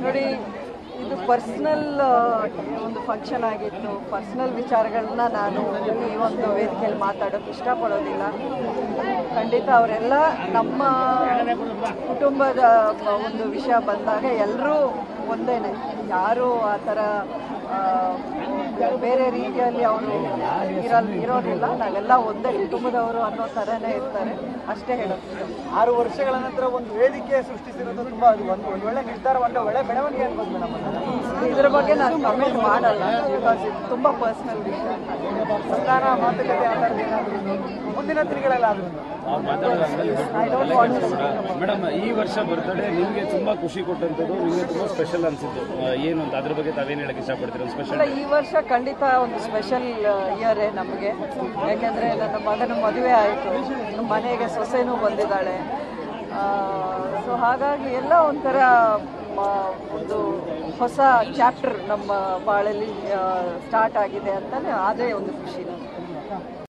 ನೋಡಿ ಇದು ಪರ್ಸ್ನಲ್ ಒಂದು ಫಂಕ್ಷನ್ ಆಗಿತ್ತು ಪರ್ಸ್ನಲ್ ವಿಚಾರಗಳನ್ನ ನಾನು ಈ ಒಂದು ವೇದಿಕೆಯಲ್ಲಿ ಮಾತಾಡೋಕ್ಕೆ ಇಷ್ಟಪಡೋದಿಲ್ಲ ಖಂಡಿತ ಅವರೆಲ್ಲ ನಮ್ಮ ಕುಟುಂಬದ ಒಂದು ವಿಷಯ ಬಂದಾಗ ಎಲ್ಲರೂ ಒಂದೇನೆ ಯಾರು ಆ ಥರ ಆ, ಬೇರೆ ರೀತಿಯಲ್ಲಿ ಅವರು ಇರಲ್ ಇರೋದಿಲ್ಲ ನಾವೆಲ್ಲ ಒಂದೇ ಕುಟುಂಬದವರು ಅನ್ನೋ ಥರನೇ ಇರ್ತಾರೆ ಅಷ್ಟೇ ಹೇಳೋದು ಇಷ್ಟ ಆರು ವರ್ಷಗಳ ನಂತರ ಒಂದು ವೇದಿಕೆ ಸೃಷ್ಟಿಸಿರೋದು ತುಂಬಾ ಅದು ಒಂದು ಒಂದು ಒಳ್ಳೆ ನಿರ್ಧಾರ ಒಂದು ಒಳ್ಳೆ ಬೆಳವಣಿಗೆ ಅನ್ಬೋದು ಮೇಡಮ್ ಇದ್ರ ಬಗ್ಗೆ ನಾನು ಕಮೆಂಟ್ ಮಾಡಲ್ಲ ಬಿಕಾಸ್ ಇದು ತುಂಬ ಪರ್ಸ್ನಲ್ ವಿಷಯ ಸಂಧಾನ ಮಾತುಕತೆ ಆ ಥರದ್ದು ಏನಾದ್ರು ಮುಂದಿನ ತಿರುಗಳೆಲ್ಲಾದ್ರೂ ಐ ಡೋಂಟ್ ವಾಂಟ್ ಮೇಡಮ್ ಈ ವರ್ಷ ಬರ್ತಡೇ ನಿಮಗೆ ತುಂಬಾ ಖುಷಿ ಕೊಟ್ಟಂಥದ್ದು ನಿಮಗೆ ತುಂಬಾ ಸ್ಪೆಷಲ್ ಅನ್ಸಿದ್ದು ಆ, ಏನು ಅಂತ ಅದ್ರ ಬಗ್ಗೆ ತಾವೇನು ಹೇಳಕ್ಕೆ ಇಷ್ಟಪಡ್ತೀರಾ ಒಂದು ಸ್ಪೆಷಲ್ ಅಲ್ಲ ಈ ವರ್ಷ ಖಂಡಿತ ಒಂದು ಸ್ಪೆಷಲ್ ಇಯರೇ ನಮಗೆ ಯಾಕೆಂದರೆ ನನ್ನ ಮಗನ ಮದುವೆ ಆಯಿತು ನಮ್ಮ ಮನೆಗೆ ಸೊಸೆನೂ ಬಂದಿದ್ದಾಳೆ ಸೊ ಹಾಗಾಗಿ ಎಲ್ಲ ಒಂಥರ ಮ- ಒಂದು ಹೊಸ ಚಾಪ್ಟರ್ ನಮ್ಮ ಬಾಳಲ್ಲಿ ಸ್ಟಾರ್ಟ್ ಆಗಿದೆ ಅಂತಲೇ ಅದೇ ಒಂದು ಖುಷಿ ನಮಗೆ